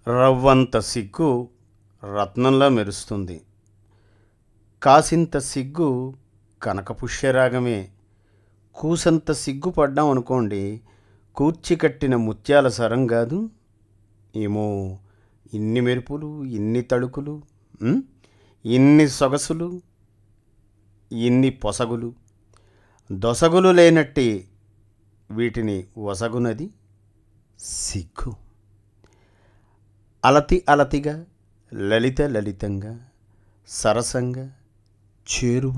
రవ్వంత సిగ్గు రత్నంలా మెరుస్తుంది కాసింత సిగ్గు కనకపుష్యరాగమే కూసంత సిగ్గు పడ్డాం అనుకోండి కూర్చి కట్టిన ముత్యాల సరం కాదు ఏమో ఇన్ని మెరుపులు ఇన్ని తళుకులు ఉం? ఇన్ని సొగసులు ఇన్ని పొసగులు దొసగులు లేనట్టి వీటిని వసగునది సిగ్గు అలతి అలతిగా లలిత లలితంగా సరసంగా చేరువ